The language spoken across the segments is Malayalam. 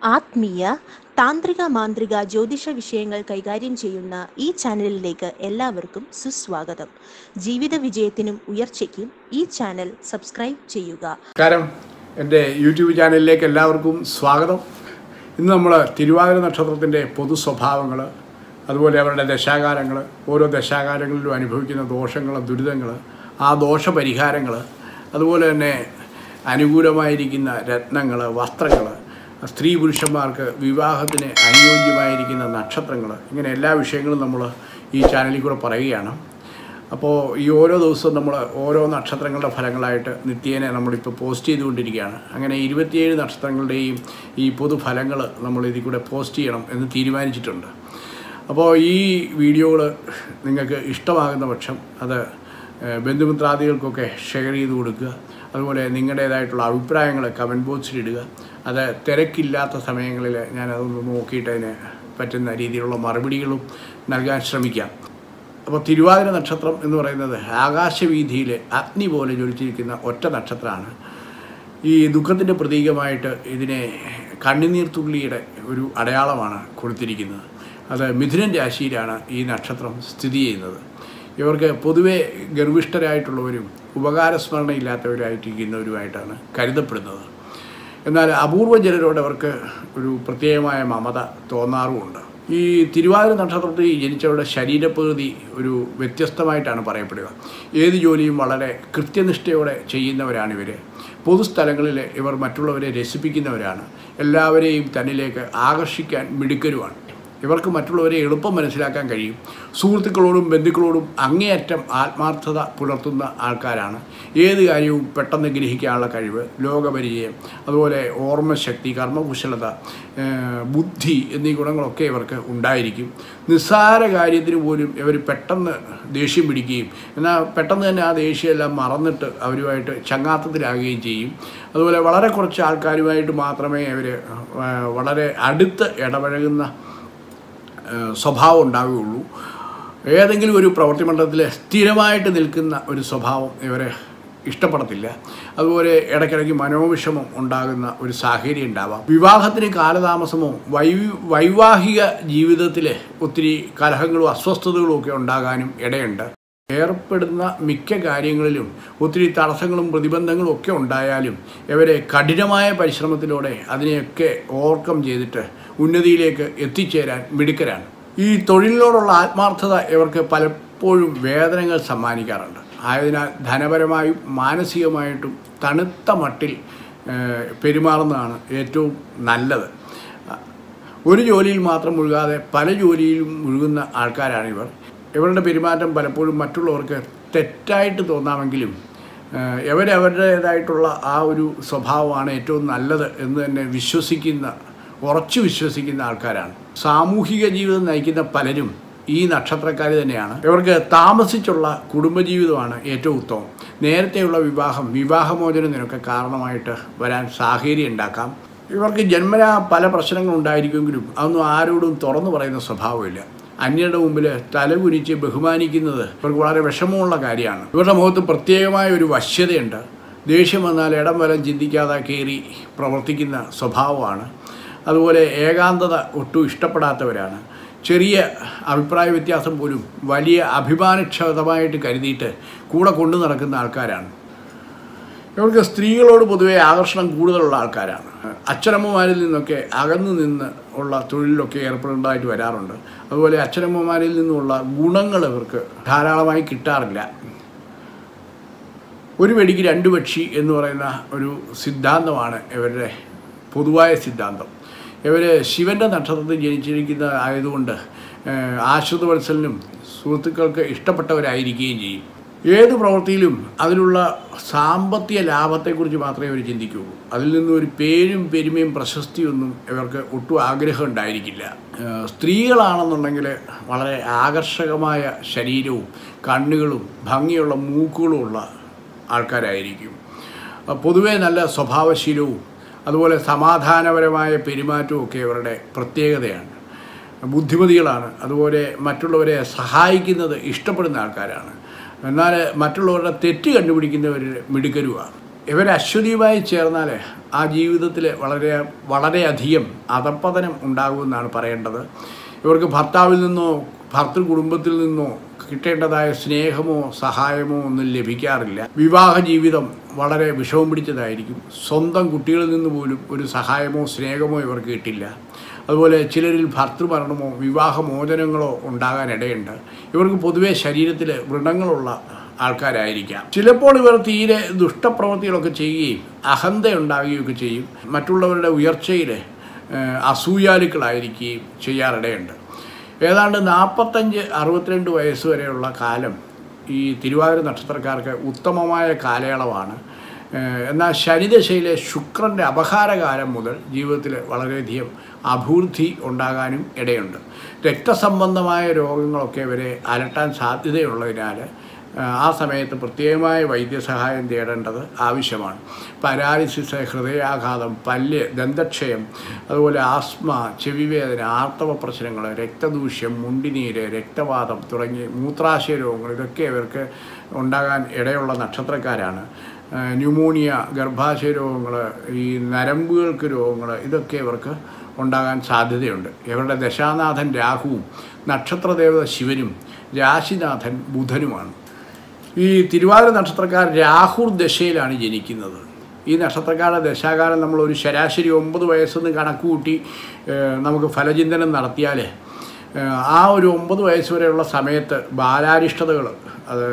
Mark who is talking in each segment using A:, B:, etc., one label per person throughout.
A: ആത്മീയ താന്ത്രിക മാന്ത്രിക ജ്യോതിഷ വിഷയങ്ങൾ കൈകാര്യം ചെയ്യുന്ന ഈ ചാനലിലേക്ക് എല്ലാവർക്കും സുസ്വാഗതം ജീവിത വിജയത്തിനും ഉയർച്ചയ്ക്കും ഈ ചാനൽ സബ്സ്ക്രൈബ് ചെയ്യുക
B: നമസ്കാരം എൻ്റെ യൂട്യൂബ് ചാനലിലേക്ക് എല്ലാവർക്കും സ്വാഗതം ഇന്ന് നമ്മൾ തിരുവാതിര നക്ഷത്രത്തിൻ്റെ പൊതു സ്വഭാവങ്ങൾ അതുപോലെ അവരുടെ ദശാകാലങ്ങൾ ഓരോ ദശാകാലങ്ങളിലും അനുഭവിക്കുന്ന ദോഷങ്ങൾ ദുരിതങ്ങൾ ആ ദോഷപരിഹാരങ്ങൾ അതുപോലെ തന്നെ അനുകൂലമായിരിക്കുന്ന രത്നങ്ങൾ വസ്ത്രങ്ങൾ സ്ത്രീ പുരുഷന്മാർക്ക് വിവാഹത്തിന് അനുയോജ്യമായിരിക്കുന്ന നക്ഷത്രങ്ങൾ ഇങ്ങനെ എല്ലാ വിഷയങ്ങളും നമ്മൾ ഈ ചാനലിൽ കൂടെ പറയുകയാണ് അപ്പോൾ ഈ ഓരോ ദിവസവും നമ്മൾ ഓരോ നക്ഷത്രങ്ങളുടെ ഫലങ്ങളായിട്ട് നിത്യേന നമ്മളിപ്പോൾ പോസ്റ്റ് ചെയ്തുകൊണ്ടിരിക്കുകയാണ് അങ്ങനെ ഇരുപത്തിയേഴ് നക്ഷത്രങ്ങളുടെയും ഈ പൊതുഫലങ്ങൾ നമ്മൾ ഇതിൽ കൂടെ പോസ്റ്റ് ചെയ്യണം എന്ന് തീരുമാനിച്ചിട്ടുണ്ട് അപ്പോൾ ഈ വീഡിയോകൾ നിങ്ങൾക്ക് ഇഷ്ടമാകുന്ന പക്ഷം അത് ഏഹ്, ബന്ധുമിത്രാദികൾക്കൊക്കെ ഷെയർ ചെയ്ത് കൊടുക്കുക അതുപോലെ നിങ്ങളുടേതായിട്ടുള്ള അഭിപ്രായങ്ങൾ കമൻറ്റ് ബോക്സിൽ ഇടുക അത് തിരക്കില്ലാത്ത സമയങ്ങളിൽ ഞാനതൊന്ന് നോക്കിയിട്ട് അതിന് പറ്റുന്ന രീതിയിലുള്ള മറുപടികളും നൽകാൻ ശ്രമിക്കാം അപ്പോൾ തിരുവാതിര നക്ഷത്രം എന്ന് പറയുന്നത് ആകാശവീതിയിൽ അഗ്നി പോലെ ജ്വലിച്ചിരിക്കുന്ന ഒറ്റ നക്ഷത്രമാണ് ഈ ദുഃഖത്തിൻ്റെ പ്രതീകമായിട്ട് ഇതിനെ കണ്ണുനീർ തുള്ളിയുടെ ഒരു അടയാളമാണ് കൊടുത്തിരിക്കുന്നത് അത് മിഥുനൻ രാശിയിലാണ് ഈ നക്ഷത്രം സ്ഥിതി ചെയ്യുന്നത് ഇവർക്ക് പൊതുവെ ഗർഭിഷ്ഠരായിട്ടുള്ളവരും ഉപകാരസ്മരണയില്ലാത്തവരായിട്ടിരിക്കുന്നവരുമായിട്ടാണ് കരുതപ്പെടുന്നത് എന്നാൽ അപൂർവ ജനരോട് അവർക്ക് ഒരു പ്രത്യേകമായ മമത തോന്നാറുമുണ്ട് ഈ തിരുവാതിര നക്ഷത്രത്തിൽ ജനിച്ചവരുടെ ശരീരപ്രകൃതി ഒരു വ്യത്യസ്തമായിട്ടാണ് പറയപ്പെടുക ഏത് ജോലിയും വളരെ കൃത്യനിഷ്ഠയോടെ ചെയ്യുന്നവരാണ് ഇവർ പൊതുസ്ഥലങ്ങളിൽ ഇവർ മറ്റുള്ളവരെ രസിപ്പിക്കുന്നവരാണ് എല്ലാവരെയും തന്നിലേക്ക് ആകർഷിക്കാൻ മിടുക്കരുമാണ് ഇവർക്ക് മറ്റുള്ളവരെ എളുപ്പം മനസ്സിലാക്കാൻ കഴിയും സുഹൃത്തുക്കളോടും ബന്ധുക്കളോടും അങ്ങേയറ്റം ആത്മാർത്ഥത പുലർത്തുന്ന ആൾക്കാരാണ് ഏത് കാര്യവും പെട്ടെന്ന് ഗ്രഹിക്കാനുള്ള കഴിവ് ലോകപരിചയം അതുപോലെ ഓർമ്മശക്തി കർമ്മകുശലത ഏഹ്, ബുദ്ധി എന്നീ ഗുണങ്ങളൊക്കെ ഇവർക്ക് ഉണ്ടായിരിക്കും നിസ്സാര കാര്യത്തിന് പോലും ഇവർ പെട്ടെന്ന് ദേഷ്യം പിടിക്കുകയും എന്നാൽ പെട്ടെന്ന് തന്നെ ആ ദേഷ്യമെല്ലാം മറന്നിട്ട് അവരുമായിട്ട് ചങ്ങാത്തത്തിലാകുകയും ചെയ്യും അതുപോലെ വളരെ കുറച്ച് ആൾക്കാരുമായിട്ട് മാത്രമേ അവർ വളരെ അടുത്ത് ഇടപഴകുന്ന ഏഹ് സ്വഭാവം ഉണ്ടാവുകയുള്ളൂ ഏതെങ്കിലും ഒരു പ്രവൃത്തി മണ്ഡലത്തിൽ സ്ഥിരമായിട്ട് നിൽക്കുന്ന ഒരു സ്വഭാവം ഇവരെ ഇഷ്ടപ്പെടത്തില്ല അതുപോലെ ഇടയ്ക്കിടയ്ക്ക് മനോവിഷമം ഉണ്ടാകുന്ന ഒരു സാഹചര്യം ഉണ്ടാവാം വിവാഹത്തിന് കാലതാമസമോ വൈ വൈവാഹിക ജീവിതത്തിൽ ഒത്തിരി കലഹങ്ങളും അസ്വസ്ഥതകളും ഒക്കെ ഉണ്ടാകാനും ഇടയുണ്ട് ഏർപ്പെടുന്ന മിക്ക കാര്യങ്ങളിലും ഒത്തിരി തടസ്സങ്ങളും പ്രതിബന്ധങ്ങളും ഒക്കെ ഉണ്ടായാലും ഇവരെ കഠിനമായ പരിശ്രമത്തിലൂടെ അതിനെയൊക്കെ ഓവർകം ചെയ്തിട്ട് ഉന്നതിയിലേക്ക് എത്തിച്ചേരാൻ മിടുക്കരാണ് ഈ തൊഴിലിനോടുള്ള ആത്മാർത്ഥത ഇവർക്ക് പലപ്പോഴും വേദനകൾ സമ്മാനിക്കാറുണ്ട് ആയതിനാൽ ധനപരമായും മാനസികമായിട്ടും തണുത്ത മട്ടിൽ ഏഹ്, പെരുമാറുന്നതാണ് ഏറ്റവും നല്ലത് ഒരു ജോലിയിൽ മാത്രം മുഴുകാതെ പല ജോലിയിലും മുഴുകുന്ന ആൾക്കാരാണ് ഇവർ ഇവരുടെ പെരുമാറ്റം പലപ്പോഴും മറ്റുള്ളവർക്ക് തെറ്റായിട്ട് തോന്നാമെങ്കിലും ഏഹ്, ഇവരവരുടേതായിട്ടുള്ള ആ ഒരു സ്വഭാവമാണ് ഏറ്റവും നല്ലത് എന്ന് തന്നെ വിശ്വസിക്കുന്ന ഉറച്ചു വിശ്വസിക്കുന്ന ആൾക്കാരാണ് സാമൂഹിക ജീവിതം നയിക്കുന്ന പലരും ഈ നക്ഷത്രക്കാർ തന്നെയാണ് ഇവർക്ക് താമസിച്ചുള്ള കുടുംബജീവിതമാണ് ഏറ്റവും ഉത്തമം നേരത്തെയുള്ള വിവാഹം വിവാഹമോചനത്തിനൊക്കെ കാരണമായിട്ട് വരാൻ സാഹചര്യം ഉണ്ടാക്കാം ഇവർക്ക് ജന്മനാ പല പ്രശ്നങ്ങളും ഉണ്ടായിരിക്കുമെങ്കിലും അതൊന്നും ആരോടും തുറന്നു പറയുന്ന സ്വഭാവമില്ല അന്യരുടെ മുമ്പിൽ തലകുനിച്ച് ബഹുമാനിക്കുന്നത് ഇവർക്ക് വളരെ വിഷമമുള്ള കാര്യമാണ് ഇവരുടെ മുഖത്ത് പ്രത്യേകമായ ഒരു വശ്യതയുണ്ട് ദേഷ്യം വന്നാൽ ഇടം വലം ചിന്തിക്കാതെ കയറി പ്രവർത്തിക്കുന്ന സ്വഭാവമാണ് അതുപോലെ ഏകാന്തത ഒട്ടും ഇഷ്ടപ്പെടാത്തവരാണ് ചെറിയ അഭിപ്രായ വ്യത്യാസം പോലും വലിയ അഭിമാനക്ഷതമായിട്ട് കരുതിയിട്ട് കൂടെ കൊണ്ടു നടക്കുന്ന ആൾക്കാരാണ് ഇവർക്ക് സ്ത്രീകളോട് പൊതുവെ ആകർഷണം കൂടുതലുള്ള ആൾക്കാരാണ് അച്ഛനമ്മമാരിൽ നിന്നൊക്കെ അകന്നു നിന്ന് ഉള്ള തൊഴിലിലൊക്കെ ഏർപ്പെടേണ്ടതായിട്ട് വരാറുണ്ട് അതുപോലെ അച്ഛനമ്മമാരിൽ നിന്നുള്ള ഗുണങ്ങൾ ഇവർക്ക് ധാരാളമായി കിട്ടാറില്ല ഒരു വെടിക്ക് രണ്ട് പക്ഷി എന്ന് പറയുന്ന ഒരു സിദ്ധാന്തമാണ് ഇവരുടെ പൊതുവായ സിദ്ധാന്തം ഇവർ ശിവൻ്റെ നക്ഷത്രത്തിൽ ജനിച്ചിരിക്കുന്ന ആയതുകൊണ്ട് ഏഹ്, ആശ്രിതവത്സലിനും സുഹൃത്തുക്കൾക്ക് ഇഷ്ടപ്പെട്ടവരായിരിക്കുകയും ചെയ്യും ഏത് പ്രവൃത്തിയിലും അതിലുള്ള സാമ്പത്തിക ലാഭത്തെക്കുറിച്ച് മാത്രമേ ഇവർ ചിന്തിക്കുകയുള്ളൂ അതിൽ നിന്നും ഒരു പേരും പെരുമയും പ്രശസ്തിയൊന്നും ഇവർക്ക് ഒട്ടും ആഗ്രഹം ഉണ്ടായിരിക്കില്ല ഏഹ്, സ്ത്രീകളാണെന്നുണ്ടെങ്കിൽ വളരെ ആകർഷകമായ ശരീരവും കണ്ണുകളും ഭംഗിയുള്ള മൂക്കുകളും ഉള്ള ആൾക്കാരായിരിക്കും അഹ് പൊതുവേ നല്ല സ്വഭാവശീലവും അതുപോലെ സമാധാനപരമായ പെരുമാറ്റവും ഒക്കെ ഇവരുടെ പ്രത്യേകതയാണ് ബുദ്ധിമതികളാണ് അതുപോലെ മറ്റുള്ളവരെ സഹായിക്കുന്നത് ഇഷ്ടപ്പെടുന്ന ആൾക്കാരാണ് എന്നാൽ മറ്റുള്ളവരുടെ തെറ്റ് കണ്ടുപിടിക്കുന്നവർ മിടുക്കരുമാണ് ഇവർ അശ്വതിയുമായി ചേർന്നാൽ ആ ജീവിതത്തിൽ വളരെ വളരെയധികം അധപ്പതനം ഉണ്ടാകുമെന്നാണ് പറയേണ്ടത് ഇവർക്ക് ഭർത്താവിൽ നിന്നോ ഭർത്തൃ കുടുംബത്തിൽ നിന്നോ കിട്ടേണ്ടതായ സ്നേഹമോ സഹായമോ ഒന്നും ലഭിക്കാറില്ല വിവാഹ ജീവിതം വളരെ വിഷമം പിടിച്ചതായിരിക്കും സ്വന്തം കുട്ടികളിൽ നിന്ന് പോലും ഒരു സഹായമോ സ്നേഹമോ ഇവർക്ക് കിട്ടില്ല അതുപോലെ ചിലരിൽ ഭർത്തൃമരണമോ വിവാഹമോചനങ്ങളോ ഉണ്ടാകാൻ ഇടയുണ്ട് ഇവർക്ക് പൊതുവെ ശരീരത്തിൽ വ്രണങ്ങളുള്ള ആൾക്കാരായിരിക്കാം ചിലപ്പോൾ ഇവർ തീരെ ദുഷ്ടപ്രവൃത്തികളൊക്കെ ചെയ്യുകയും അഹന്ത ഉണ്ടാകുകയൊക്കെ ചെയ്യും മറ്റുള്ളവരുടെ ഉയർച്ചയിൽ ഏഹ്, അസൂയാലുക്കളായിരിക്കുകയും ചെയ്യാറിടയുണ്ട് ഏതാണ്ട് നാൽപ്പത്തഞ്ച് അറുപത്തിരണ്ട് വയസ്സ് വരെയുള്ള കാലം ഈ തിരുവാതിര നക്ഷത്രക്കാർക്ക് ഉത്തമമായ കാലയളവാണ് ഏഹ്, എന്നാൽ ശനിദശയിലെ ശുക്രൻ്റെ അപഹാരകാലം മുതൽ ജീവിതത്തിൽ വളരെയധികം അഭിവൃദ്ധി ഉണ്ടാകാനും ഇടയുണ്ട് രക്തസംബന്ധമായ രോഗങ്ങളൊക്കെ ഇവരെ അലട്ടാൻ സാധ്യതയുള്ളതിനാൽ ആ സമയത്ത് പ്രത്യേകമായ വൈദ്യസഹായം തേടേണ്ടത് ആവശ്യമാണ് പാരാലിസിസ് ഹൃദയാഘാതം പല്ല് ദന്തക്ഷയം അതുപോലെ ആസ്മ ചെവിവേദന ആർത്തവ പ്രശ്നങ്ങൾ രക്തദൂഷ്യം മുണ്ടിനീര് രക്തവാതം തുടങ്ങി മൂത്രാശയ രോഗങ്ങൾ ഇതൊക്കെ ഇവർക്ക് ഉണ്ടാകാൻ ഇടയുള്ള നക്ഷത്രക്കാരാണ് ആ, ന്യൂമോണിയ ഗർഭാശയ രോഗങ്ങൾ ഈ നരമ്പുകൾക്ക് രോഗങ്ങൾ ഇതൊക്കെ ഇവർക്ക് ഉണ്ടാകാൻ സാധ്യതയുണ്ട് ഇവരുടെ ദശാനാഥൻ രാഹുവും നക്ഷത്രദേവത ശിവനും രാശിനാഥൻ ബുധനുമാണ് ഈ തിരുവാതിര നക്ഷത്രക്കാർ രാഹുർ ദശയിലാണ് ജനിക്കുന്നത് ഈ നക്ഷത്രക്കാരുടെ ദശാകാലം നമ്മൾ ഒരു ശരാശരി ഒമ്പത് വയസ്സെന്ന് കണക്ക് കൂട്ടി ഏഹ്, നമുക്ക് ഫലചിന്തനം നടത്തിയാൽ ഏഹ്, ആ ഒരു ഒമ്പത് വയസ്സ് വരെയുള്ള സമയത്ത് ബാലാരിഷ്ടതകൾ അത്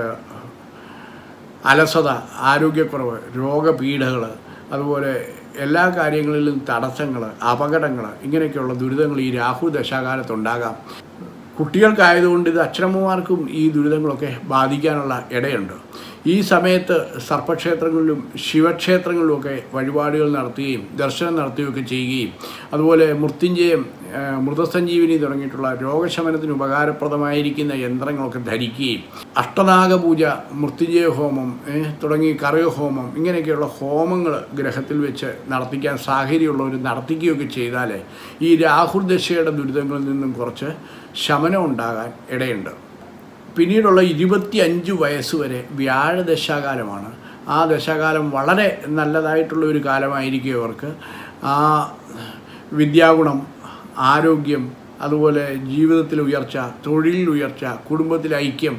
B: അലസത ആരോഗ്യക്കുറവ് രോഗപീഠകൾ അതുപോലെ എല്ലാ കാര്യങ്ങളിലും തടസ്സങ്ങൾ അപകടങ്ങൾ ഇങ്ങനെയൊക്കെയുള്ള ദുരിതങ്ങൾ ഈ രാഹു ദശാകാലത്തുണ്ടാകാം കുട്ടികൾക്കായതുകൊണ്ട് ഇത് അച്ഛനമ്മമാർക്കും ഈ ദുരിതങ്ങളൊക്കെ ബാധിക്കാനുള്ള ഇടയുണ്ട് ഈ സമയത്ത് സർപ്പക്ഷേത്രങ്ങളിലും ശിവക്ഷേത്രങ്ങളിലുമൊക്കെ വഴിപാടുകൾ നടത്തുകയും ദർശനം നടത്തുകയൊക്കെ ചെയ്യുകയും അതുപോലെ മൃത്യുഞ്ജയം ആ, മൃതസഞ്ജീവിനി തുടങ്ങിയിട്ടുള്ള രോഗശമനത്തിന് ഉപകാരപ്രദമായിരിക്കുന്ന യന്ത്രങ്ങളൊക്കെ ധരിക്കുകയും അഷ്ടനാഗപൂജ മൃത്യുഞ്ജയ ഹോമം ഏ, തുടങ്ങി കറയഹോമം ഇങ്ങനെയൊക്കെയുള്ള ഹോമങ്ങൾ ഗ്രഹത്തിൽ വെച്ച് നടത്തിക്കാൻ സാഹചര്യമുള്ളവർ നടത്തിക്കുകയൊക്കെ ചെയ്താൽ ഈ രാഹുൽ ദശയുടെ ദുരിതങ്ങളിൽ നിന്നും കുറച്ച് ശമനം ഉണ്ടാകാൻ ഇടയുണ്ട് പിന്നീടുള്ള ഇരുപത്തി അഞ്ച് വയസ്സ് വരെ വ്യാഴദശാകാലമാണ് ആ ദശാകാലം വളരെ നല്ലതായിട്ടുള്ള ഒരു കാലമായിരിക്കും ഇവർക്ക് ആ വിദ്യാഗുണം ആരോഗ്യം അതുപോലെ ജീവിതത്തിലെ ഉയർച്ച തൊഴിലിൽ ഉയർച്ച കുടുംബത്തിലെ ഐക്യം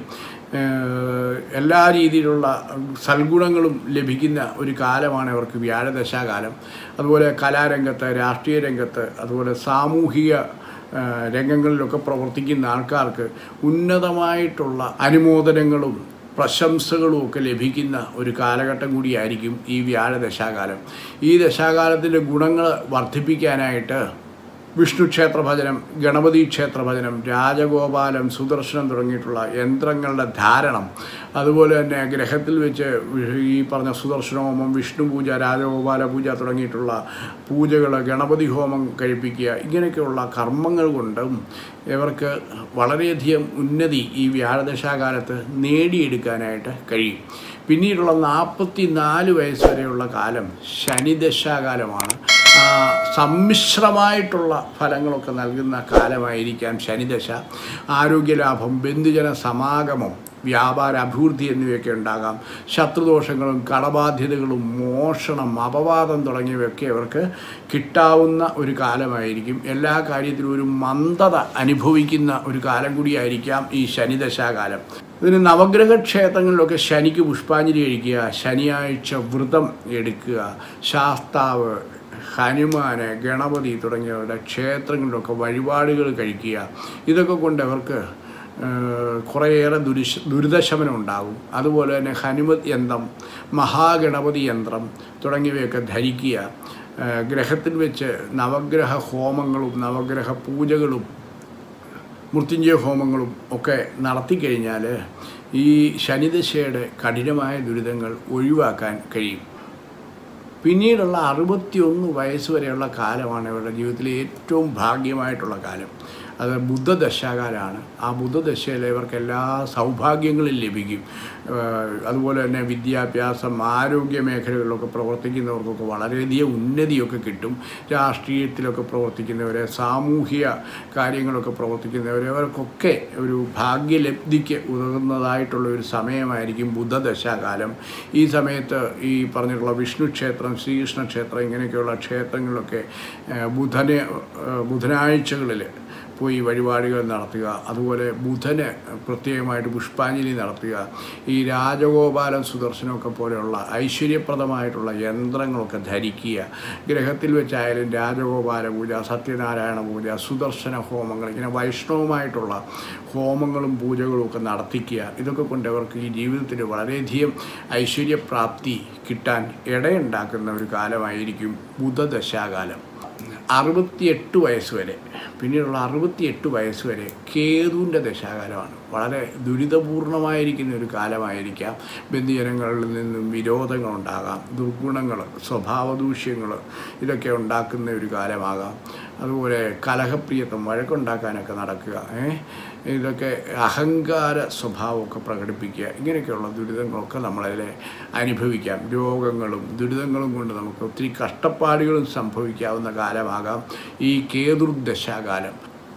B: ഏഹ്, എല്ലാ രീതിയിലുള്ള സൽഗുണങ്ങളും ലഭിക്കുന്ന ഒരു കാലമാണ് ഇവർക്ക് വ്യാഴദശാകാലം അതുപോലെ കലാരംഗത്ത് രാഷ്ട്രീയ രംഗത്ത് അതുപോലെ സാമൂഹിക ആ, രംഗങ്ങളിലൊക്കെ പ്രവർത്തിക്കുന്ന ആൾക്കാർക്ക് ഉന്നതമായിട്ടുള്ള അനുമോദനങ്ങളും പ്രശംസകളും ഒക്കെ ലഭിക്കുന്ന ഒരു കാലഘട്ടം കൂടിയായിരിക്കും ഈ വ്യാഴ ദശാകാലം ഈ ദശാകാലത്തിൻ്റെ ഗുണങ്ങൾ വർദ്ധിപ്പിക്കാനായിട്ട് വിഷ്ണു ക്ഷേത്ര ഭജനം ഗണപതി ക്ഷേത്ര ഭജനം രാജഗോപാലം സുദർശനം തുടങ്ങിയിട്ടുള്ള യന്ത്രങ്ങളുടെ ധാരണം അതുപോലെ തന്നെ ഗ്രഹത്തിൽ വെച്ച് വി- ഈ പറഞ്ഞ സുദർശന ഹോമം വിഷ്ണു പൂജ രാജഗോപാല പൂജ തുടങ്ങിയിട്ടുള്ള പൂജകൾ ഗണപതി ഹോമം കഴിപ്പിക്കുക ഇങ്ങനെയൊക്കെയുള്ള കർമ്മങ്ങൾ കൊണ്ടും ഇവർക്ക് വളരെയധികം ഉന്നതി ഈ വ്യാഴദശാകാലത്ത് നേടിയെടുക്കാനായിട്ട് കഴിയും പിന്നീടുള്ള നാൽപ്പത്തി നാല് വയസ്സ് വരെയുള്ള കാലം ശനിദശാകാലമാണ് ആ, സമ്മിശ്രമായിട്ടുള്ള ഫലങ്ങളൊക്കെ നൽകുന്ന കാലമായിരിക്കാം ശനിദശ ആരോഗ്യലാഭം ബന്ധുജന സമാഗമം വ്യാപാര അഭിവൃദ്ധി എന്നിവയൊക്കെ ഉണ്ടാകാം ശത്രുദോഷങ്ങളും കടബാധ്യതകളും മോഷണം അപവാദം തുടങ്ങിയവയൊക്കെ അവർക്ക് കിട്ടാവുന്ന ഒരു കാലമായിരിക്കും എല്ലാ കാര്യത്തിലും ഒരു മന്ദത അനുഭവിക്കുന്ന ഒരു കാലം കൂടിയായിരിക്കാം ഈ ശനിദശാകാലം ഇതിന് നവഗ്രഹ ക്ഷേത്രങ്ങളിലൊക്കെ ശനിക്ക് പുഷ്പാഞ്ജലി കഴിക്കുക ശനിയാഴ്ച വ്രതം എടുക്കുക ശാസ്താവ് ഹനുമാന് ഗണപതി തുടങ്ങിയവരുടെ ക്ഷേത്രങ്ങളിലൊക്കെ വഴിപാടുകൾ കഴിക്കുക ഇതൊക്കെ കൊണ്ട് അവർക്ക് ഏഹ്, കുറേയേറെ ദുരിശ ദുരിതശമനം ഉണ്ടാകും അതുപോലെ തന്നെ ഹനുമത് യന്ത്രം മഹാഗണപതി യന്ത്രം തുടങ്ങിയവയൊക്കെ ധരിക്കുക ഏഹ്, ഗ്രഹത്തിൽ വെച്ച് നവഗ്രഹ ഹോമങ്ങളും നവഗ്രഹ പൂജകളും മൃത്യുഞ്ജയ ഹോമങ്ങളും ഒക്കെ നടത്തിക്കഴിഞ്ഞാൽ ഈ ശനിദശയുടെ കഠിനമായ ദുരിതങ്ങൾ ഒഴിവാക്കാൻ കഴിയും പിന്നീടുള്ള അറുപത്തിയൊന്ന് വയസ്സ് വരെയുള്ള കാലമാണ് ഇവരുടെ ജീവിതത്തിലെ ഏറ്റവും ഭാഗ്യമായിട്ടുള്ള കാലം അത് ബുദ്ധദശാകാലമാണ് ആ ബുദ്ധദശയിൽ ഇവർക്ക് എല്ലാ സൗഭാഗ്യങ്ങളും ലഭിക്കും ഏഹ് അതുപോലെ തന്നെ വിദ്യാഭ്യാസം ആരോഗ്യ മേഖലകളിലൊക്കെ പ്രവർത്തിക്കുന്നവർക്കൊക്കെ വളരെയധികം ഉന്നതിയൊക്കെ കിട്ടും രാഷ്ട്രീയത്തിലൊക്കെ പ്രവർത്തിക്കുന്നവരെ സാമൂഹിക കാര്യങ്ങളൊക്കെ പ്രവർത്തിക്കുന്നവരെ അവർക്കൊക്കെ ഒരു ഭാഗ്യലബ്ധിക്ക് ഉതകുന്നതായിട്ടുള്ള ഒരു സമയമായിരിക്കും ബുദ്ധദശാകാലം ഈ സമയത്ത് ഈ പറഞ്ഞിട്ടുള്ള വിഷ്ണു ക്ഷേത്രം ശ്രീകൃഷ്ണ ക്ഷേത്രം ഇങ്ങനെയൊക്കെയുള്ള ക്ഷേത്രങ്ങളിലൊക്കെ ഏഹ് ബുധന് ഏഹ് ബുധനാഴ്ചകളിൽ പോയി വഴിപാടുകൾ നടത്തുക അതുപോലെ ബുധന് പ്രത്യേകമായിട്ട് പുഷ്പാഞ്ജലി നടത്തുക ഈ രാജഗോപാലം സുദർശനമൊക്കെ പോലെയുള്ള ഐശ്വര്യപ്രദമായിട്ടുള്ള യന്ത്രങ്ങളൊക്കെ ധരിക്കുക ഗ്രഹത്തിൽ വെച്ചായാലും രാജഗോപാല പൂജ സത്യനാരായണ പൂജ സുദർശന ഹോമങ്ങൾ ഇങ്ങനെ വൈഷ്ണവമായിട്ടുള്ള ഹോമങ്ങളും പൂജകളും ഒക്കെ നടത്തിക്കുക ഇതൊക്കെ കൊണ്ട് അവർക്ക് ഈ ജീവിതത്തിൽ വളരെയധികം ഐശ്വര്യപ്രാപ്തി കിട്ടാൻ ഇടയുണ്ടാക്കുന്ന ഒരു കാലമായിരിക്കും ബുധദശാകാലം അറുപത്തിയെട്ട് വയസ്സ് വരെ പിന്നീടുള്ള അറുപത്തിയെട്ട് വയസ്സ് വരെ കേതുവിൻ്റെ ദശാകാലമാണ് വളരെ ദുരിതപൂർണമായിരിക്കുന്ന ഒരു കാലമായിരിക്കാം ബന്ധുജനങ്ങളിൽ നിന്നും വിരോധങ്ങളുണ്ടാകാം ദുർഗുണങ്ങൾ സ്വഭാവദൂഷ്യങ്ങൾ ഇതൊക്കെ ഉണ്ടാക്കുന്ന ഒരു കാലമാകാം അതുപോലെ കലഹപ്രിയത്വം വഴക്കുണ്ടാക്കാനൊക്കെ നടക്കുക ഏ? ഇതൊക്കെ അഹങ്കാര സ്വഭാവമൊക്കെ പ്രകടിപ്പിക്കുക ഇങ്ങനെയൊക്കെയുള്ള ദുരിതങ്ങളൊക്കെ നമ്മളതിൽ അനുഭവിക്കാം രോഗങ്ങളും ദുരിതങ്ങളും കൊണ്ട് നമുക്ക് ഒത്തിരി കഷ്ടപ്പാടുകളും സംഭവിക്കാവുന്ന കാലമാകാം ഈ കേതുർദശാകാലം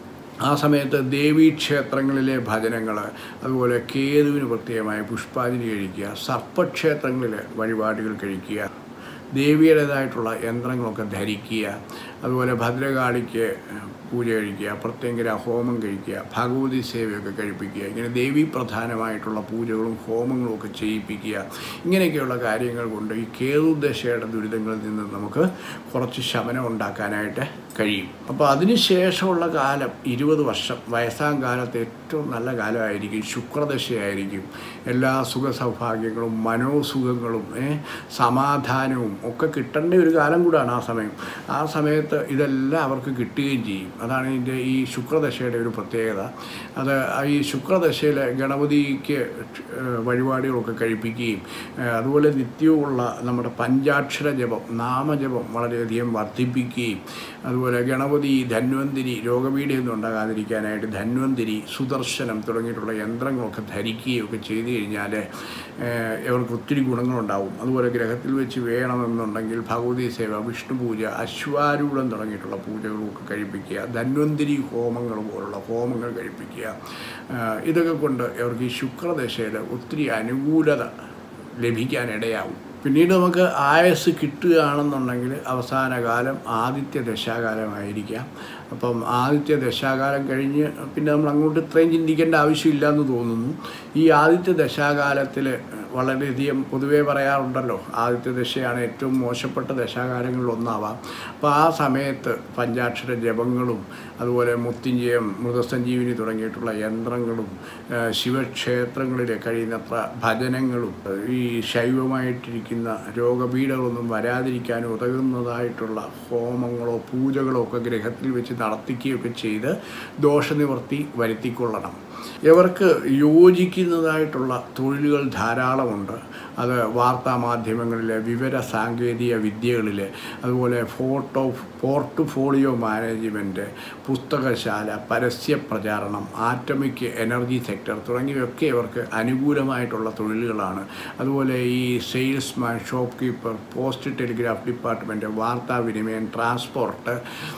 B: ആ സമയത്ത് ദേവീക്ഷേത്രങ്ങളിലെ ഭജനങ്ങൾ അതുപോലെ കേതുവിന് പ്രത്യേകമായ പുഷ്പാഞ്ജലി കഴിക്കുക സർപ്പക്ഷേത്രങ്ങളിലെ വഴിപാടുകൾ കഴിക്കുക ദേവിയുടേതായിട്ടുള്ള യന്ത്രങ്ങളൊക്കെ ധരിക്കുക അതുപോലെ ഭദ്രകാളിക്ക് പൂജ കഴിക്കുക പ്രത്യേകര ഹോമം കഴിക്കുക ഭഗവതി സേവയൊക്കെ കഴിപ്പിക്കുക ഇങ്ങനെ ദേവീ പ്രധാനമായിട്ടുള്ള പൂജകളും ഹോമങ്ങളും ഒക്കെ ചെയ്യിപ്പിക്കുക ഇങ്ങനെയൊക്കെയുള്ള കാര്യങ്ങൾ കൊണ്ട് ഈ കേതുദശയുടെ ദുരിതങ്ങളിൽ നിന്ന് നമുക്ക് കുറച്ച് ശമനം ഉണ്ടാക്കാനായിട്ട് കഴിയും അപ്പോൾ അതിനുശേഷമുള്ള കാലം ഇരുപത് വർഷം വയസ്സാം കാലത്ത് ഏറ്റവും നല്ല കാലമായിരിക്കും ശുക്രദശയായിരിക്കും എല്ലാ സുഖ സൗഭാഗ്യങ്ങളും മനോസുഖങ്ങളും ഏ, സമാധാനവും ഒക്കെ കിട്ടേണ്ട ഒരു കാലം കൂടാണ് ആ സമയം ആ സമയത്ത് ഇതെല്ലാം അവർക്ക് കിട്ടുകയും ചെയ്യും അതാണ് ഇതിൻ്റെ ഈ ശുക്രദശയുടെ ഒരു പ്രത്യേകത അത് ഈ ശുക്രദശയിൽ ഗണപതിക്ക് ഏഹ്, വഴിപാടുകളൊക്കെ കഴിപ്പിക്കുകയും ഏഹ്, അതുപോലെ നിത്യവുമുള്ള നമ്മുടെ പഞ്ചാക്ഷര ജപം നാമജപം വളരെയധികം വർദ്ധിപ്പിക്കുകയും അതുപോലെ ഗണപതി ധന്വന്തിരി രോഗപീഠയൊന്നും ഉണ്ടാകാതിരിക്കാനായിട്ട് ധന്വന്തിരി സുദർശനം തുടങ്ങിയിട്ടുള്ള യന്ത്രങ്ങളൊക്കെ ധരിക്കുകയും ഒക്കെ ചെയ്തു കഴിഞ്ഞാൽ ഏഹ്, ഇവർക്ക് ഒത്തിരി ഗുണങ്ങളുണ്ടാവും അതുപോലെ ഗ്രഹത്തിൽ വെച്ച് വേണമെന്നുണ്ടെങ്കിൽ ഭഗവതി സേവ വിഷ്ണു പൂജ അശ്വാരൂഢം തുടങ്ങിയിട്ടുള്ള പൂജകളും ഒക്കെ കഴിപ്പിക്കുക ധന്വന്തിരി ഹോമങ്ങൾ പോലുള്ള ഹോമങ്ങൾ കഴിപ്പിക്കുക ഏഹ്, ഇതൊക്കെ കൊണ്ട് ഇവർക്ക് ഈ ശുക്രദശയിൽ ഒത്തിരി അനുകൂലത ലഭിക്കാനിടയാവും പിന്നീട് നമുക്ക് ആയസ് കിട്ടുകയാണെന്നുണ്ടെങ്കിൽ അവസാന കാലം ആദിത്യ ദശാകാലമായിരിക്കാം അപ്പം ആദിത്യ ദശാകാലം കഴിഞ്ഞ് പിന്നെ നമ്മൾ അങ്ങോട്ട് ഇത്രയും ചിന്തിക്കേണ്ട ആവശ്യമില്ല എന്ന് തോന്നുന്നു ഈ ആദിത്യ ദശാകാലത്തിൽ വളരെയധികം പൊതുവേ പറയാറുണ്ടല്ലോ ആദിത്യ ദശയാണ് ഏറ്റവും മോശപ്പെട്ട ദശാകാലങ്ങളിൽ ഒന്നാവാം അപ്പോൾ ആ സമയത്ത് പഞ്ചാക്ഷര ജപങ്ങളും അതുപോലെ മുത്തിഞ്ചയം മൃതസഞ്ജീവിനി തുടങ്ങിയിട്ടുള്ള യന്ത്രങ്ങളും ആ, ശിവക്ഷേത്രങ്ങളിൽ കഴിയുന്നത്ര ഭജനങ്ങളും ഈ ശൈവമായിട്ടിരിക്കുന്ന രോഗപീഠകളൊന്നും വരാതിരിക്കാൻ ഉതകുന്നതായിട്ടുള്ള ഹോമങ്ങളോ പൂജകളോ ഒക്കെ ഗ്രഹത്തിൽ വെച്ച് നടത്തിക്കുകയൊക്കെ ചെയ്ത് ദോഷനിവൃത്തി വരുത്തിക്കൊള്ളണം ഇവർക്ക് യോജിക്കുന്നതായിട്ടുള്ള തൊഴിലുകൾ ധാരാളമുണ്ട് അത് വാർത്താ മാധ്യമങ്ങളിലെ വിവര സാങ്കേതിക വിദ്യകളിൽ അതുപോലെ ഫോട്ടോ പോർട്ട്ഫോളിയോ മാനേജ്മെൻറ്റ് പുസ്തകശാല പരസ്യ പ്രചാരണം ആറ്റമിക് എനർജി സെക്ടർ തുടങ്ങിയവയൊക്കെ ഇവർക്ക് അനുകൂലമായിട്ടുള്ള തൊഴിലുകളാണ് അതുപോലെ ഈ salesman shop keeper post telegraph department വാർത്താവിനിമയം ട്രാൻസ്പോർട്ട്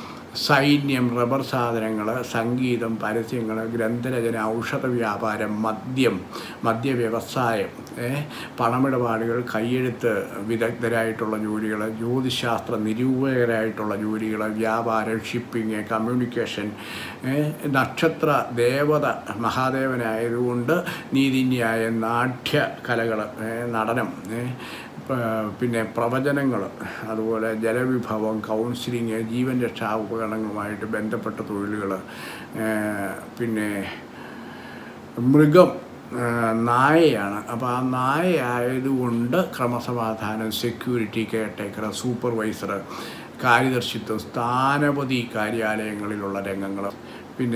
B: സൈന്യം റബ്ബർ സാധനങ്ങൾ സംഗീതം പരസ്യങ്ങൾ ഗ്രന്ഥരചന ഔഷധ വ്യാപാരം മദ്യം മദ്യ വ്യവസായം ഏ, പണമിടപാടുകൾ കയ്യെഴുത്ത് വിദഗ്ധരായിട്ടുള്ള ജോലികൾ ജ്യോതിശാസ്ത്ര നിരൂപകരായിട്ടുള്ള ജോലികൾ വ്യാപാരം ഷിപ്പിംഗ് കമ്മ്യൂണിക്കേഷൻ ഏ, നക്ഷത്ര ദേവത മഹാദേവനായതുകൊണ്ട് നീതിന്യായ നാട്യ കലകൾ നടനം ഏ, പ- പിന്നെ പ്രവചനങ്ങൾ അതുപോലെ ജലവിഭവം കൗൺസിലിങ് ജീവൻ രക്ഷാ ഉപകരണങ്ങളുമായിട്ട് ബന്ധപ്പെട്ട തൊഴിലുകൾ പിന്നെ മൃഗം ആ, നായയാണ് അപ്പോൾ ആ നായ ആയതുകൊണ്ട് ക്രമസമാധാനം സെക്യൂരിറ്റി കെയർടേക്കർ സൂപ്പർവൈസർ കാര്യദർശിത്വം സ്ഥാനപതി കാര്യാലയങ്ങളിലുള്ള രംഗങ്ങൾ പിന്നെ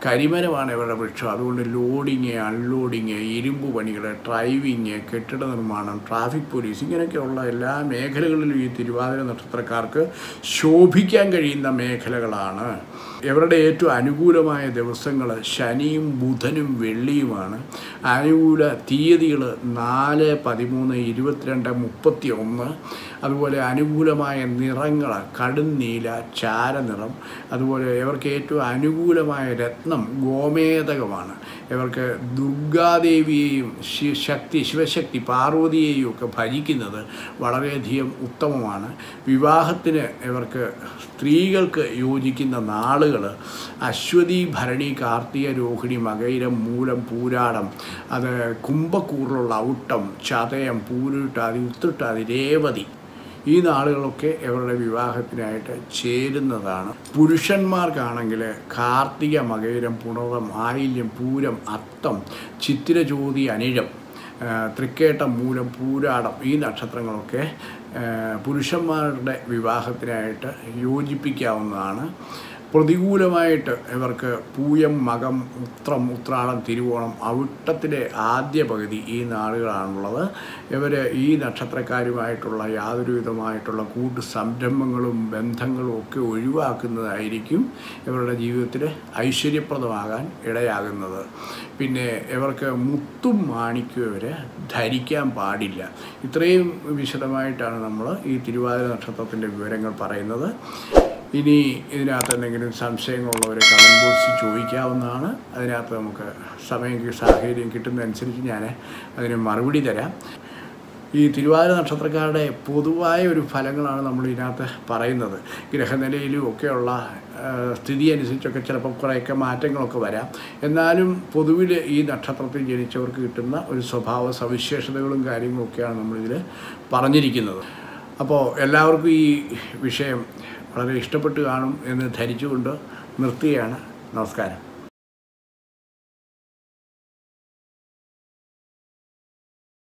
B: കരിമരമാണ് ഇവരുടെ വൃക്ഷം അതുകൊണ്ട് ലോഡിങ് അൺലോഡിങ് ഇരുമ്പ് പണികൾ ഡ്രൈവിങ് കെട്ടിട നിർമ്മാണം ട്രാഫിക് പോലീസ് ഇങ്ങനെയൊക്കെയുള്ള എല്ലാ മേഖലകളിലും ഈ തിരുവാതിര നക്ഷത്രക്കാർക്ക് ശോഭിക്കാൻ കഴിയുന്ന മേഖലകളാണ് ഇവരുടെ ഏറ്റവും അനുകൂലമായ ദിവസങ്ങൾ ശനിയും ബുധനും വെള്ളിയുമാണ് അനുകൂല തീയതികൾ നാല് പതിമൂന്ന് ഇരുപത്തിരണ്ട് മുപ്പത്തി ഒന്ന് അതുപോലെ അനുകൂലമായ നിറങ്ങൾ കടുന്നീല ചാരനിറം അതുപോലെ ഇവർക്ക് ഏറ്റവും അനുകൂലമായ രത്നം ഗോമേതകമാണ് ഇവർക്ക് ദുർഗാദേവിയെയും ശി- ശക്തി ശിവശക്തി പാർവതിയെയും ഒക്കെ ഭജിക്കുന്നത് വളരെയധികം ഉത്തമമാണ് വിവാഹത്തിന് ഇവർക്ക് സ്ത്രീകൾക്ക് യോജിക്കുന്ന നാളുകൾ അശ്വതി ഭരണി കാർത്തിക രോഹിണി മകയിരം മൂലം പൂരാടം അത് കുംഭക്കൂറിലുള്ള ഔട്ടം ചതയം പൂരുട്ടാതി ഉത്രട്ടാതി രേവതി ഈ നാളുകളൊക്കെ ഇവരുടെ വിവാഹത്തിനായിട്ട് ചേരുന്നതാണ് പുരുഷന്മാർക്കാണെങ്കിൽ കാർത്തിക മകയിരം പുണർവം ആയില്യം പൂരം അത്തം ചിത്തിരജ്യോതി അനിഴം ആ, തൃക്കേട്ടം മൂലം പൂരാടം ഈ നക്ഷത്രങ്ങളൊക്കെ ആ, പുരുഷന്മാരുടെ വിവാഹത്തിനായിട്ട് യോജിപ്പിക്കാവുന്നതാണ് പ്രതികൂലമായിട്ട് ഇവർക്ക് പൂയം മകം ഉത്രം ഉത്രാടം തിരുവോണം അവിട്ടത്തിലെ ആദ്യ പകുതി ഈ നാളുകളാണുള്ളത് ഇവർ ഈ നക്ഷത്രക്കാരുമായിട്ടുള്ള യാതൊരു വിധമായിട്ടുള്ള കൂട്ട് സംരംഭങ്ങളും ബന്ധങ്ങളും ഒക്കെ ഒഴിവാക്കുന്നതായിരിക്കും ഇവരുടെ ജീവിതത്തിൽ ഐശ്വര്യപ്രദമാകാൻ ഇടയാകുന്നത് പിന്നെ ഇവർക്ക് മുത്തും മാണിക്യം ഇവർ ധരിക്കാൻ പാടില്ല ഇത്രയും വിശദമായിട്ടാണ് നമ്മൾ ഈ തിരുവാതിര നക്ഷത്രത്തിൻ്റെ വിവരങ്ങൾ പറയുന്നത് ഇനി ഇതിനകത്ത് എന്തെങ്കിലും സംശയങ്ങളുള്ളവർ കമൻറ്റ് ബോക്സിൽ ചോദിക്കാവുന്നതാണ് അതിനകത്ത് നമുക്ക് സമയം കി- സാഹചര്യം കിട്ടുന്നതനുസരിച്ച് ഞാൻ അതിന് മറുപടി തരാം ഈ തിരുവാതിര നക്ഷത്രക്കാരുടെ പൊതുവായ ഒരു ഫലങ്ങളാണ് നമ്മൾ ഇതിനകത്ത് പറയുന്നത് ഗ്രഹനിലയിലും ഒക്കെയുള്ള ആ, സ്ഥിതി അനുസരിച്ചൊക്കെ ചിലപ്പോൾ കുറേയൊക്കെ മാറ്റങ്ങളൊക്കെ വരാം എന്നാലും പൊതുവിൽ ഈ നക്ഷത്രത്തിൽ ജനിച്ചവർക്ക് കിട്ടുന്ന ഒരു സ്വഭാവ സവിശേഷതകളും കാര്യങ്ങളും ഒക്കെയാണ് നമ്മളിതിൽ പറഞ്ഞിരിക്കുന്നത് അപ്പോൾ എല്ലാവർക്കും ഈ വിഷയം വളരെ ഇഷ്ടപ്പെട്ട് കാണും എന്ന് ധരിച്ചുകൊണ്ട് നിർത്തുകയാണ് നമസ്കാരം